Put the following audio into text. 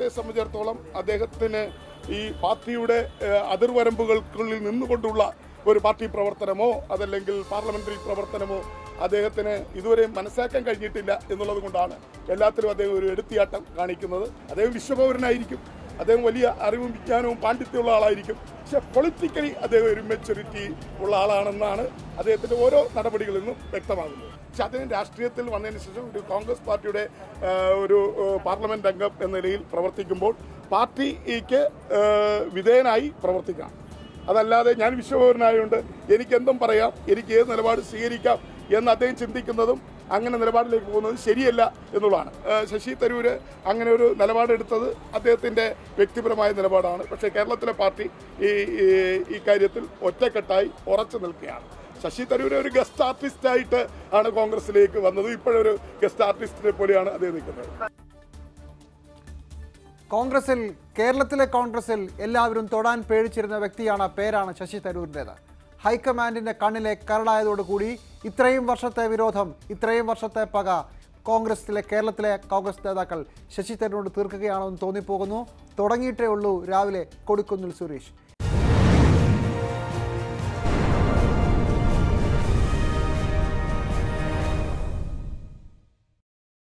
അദ്ദേഹത്തെ സംബന്ധിച്ചിടത്തോളം അദ്ദേഹത്തിന് ഈ പാർട്ടിയുടെ ഏഹ്, അതിർവരമ്പുകൾക്കുള്ളിൽ നിന്നുകൊണ്ടുള്ള ഒരു പാർട്ടി പ്രവർത്തനമോ അതല്ലെങ്കിൽ പാർലമെന്ററി പ്രവർത്തനമോ അദ്ദേഹത്തിന് ഇതുവരെ മനസ്സിലാക്കാൻ കഴിഞ്ഞിട്ടില്ല എന്നുള്ളത് കൊണ്ടാണ് എല്ലാത്തിലും അദ്ദേഹം ഒരു എടുത്തിയാട്ടം കാണിക്കുന്നത് അദ്ദേഹം വിശ്വപൗരനായിരിക്കും അദ്ദേഹം വലിയ അറിവും വിജ്ഞാനവും പാണ്ഡിത്യമുള്ള ആളായിരിക്കും പക്ഷെ പൊളിറ്റിക്കലി അദ്ദേഹം ഒരു മെച്ചൂരിറ്റി ഉള്ള ആളാണെന്നാണ് അദ്ദേഹത്തിന്റെ ഓരോ നടപടികളിൽ നിന്നും വ്യക്തമാകുന്നത് പക്ഷെ അദ്ദേഹം രാഷ്ട്രീയത്തിൽ വന്നതിന് ശേഷം ഒരു കോൺഗ്രസ് പാർട്ടിയുടെ ആ, ഒരു ആ, പാർലമെന്റ് അംഗം എന്ന നിലയിൽ പ്രവർത്തിക്കുമ്പോൾ പാർട്ടിക്ക് ആ, വിധേയനായി പ്രവർത്തിക്കണം അതല്ലാതെ ഞാൻ വിശ്വപൗരനായതുകൊണ്ട് എനിക്ക് എന്തും പറയാം എനിക്ക് ഏത് നിലപാട് സ്വീകരിക്കാം എന്ന് അദ്ദേഹം ചിന്തിക്കുന്നതും അങ്ങനെ നിലപാടിലേക്ക് പോകുന്നത് ശരിയല്ല എന്നുള്ളതാണ് ഏഹ് ശശി തരൂര് അങ്ങനെ ഒരു നിലപാടെടുത്തത് അദ്ദേഹത്തിൻ്റെ വ്യക്തിപരമായ നിലപാടാണ് പക്ഷേ കേരളത്തിലെ പാർട്ടി ഈ ഈ- ഈ കാര്യത്തിൽ ഒറ്റക്കെട്ടായി ഉറച്ചു നിൽക്കുകയാണ് ശശി തരൂർ ഒരു ഗസ്റ്റ് ആർട്ടിസ്റ്റായിട്ട് ആണ് കോൺഗ്രസിലേക്ക് വന്നത് ഇപ്പോഴൊരു ഗസ്റ്റ് ആർട്ടിസ്റ്റിനെ പോലെയാണ് അദ്ദേഹം നിൽക്കുന്നത് കോൺഗ്രസിൽ കേരളത്തിലെ കോൺഗ്രസിൽ എല്ലാവരും തൊടാൻ പേടിച്ചിരുന്ന വ്യക്തിയാണ് പേരാണ് ശശി തരൂരിൻ്റെത് ഹൈക്കമാൻഡിന്റെ കണ്ണിലെ കരടായതോടുകൂടി ഇത്രയും വർഷത്തെ വിരോധം ഇത്രയും വർഷത്തെ പക കോൺഗ്രസിലെ കേരളത്തിലെ കോൺഗ്രസ് നേതാക്കൾ ശശി തരൂരിനോട് തീർക്കുകയാണോ എന്ന് തോന്നിപ്പോകുന്നു തുടങ്ങിയിട്ടേ ഉള്ളൂ രാവിലെ കൊടിക്കുന്നിൽ സുരേഷ്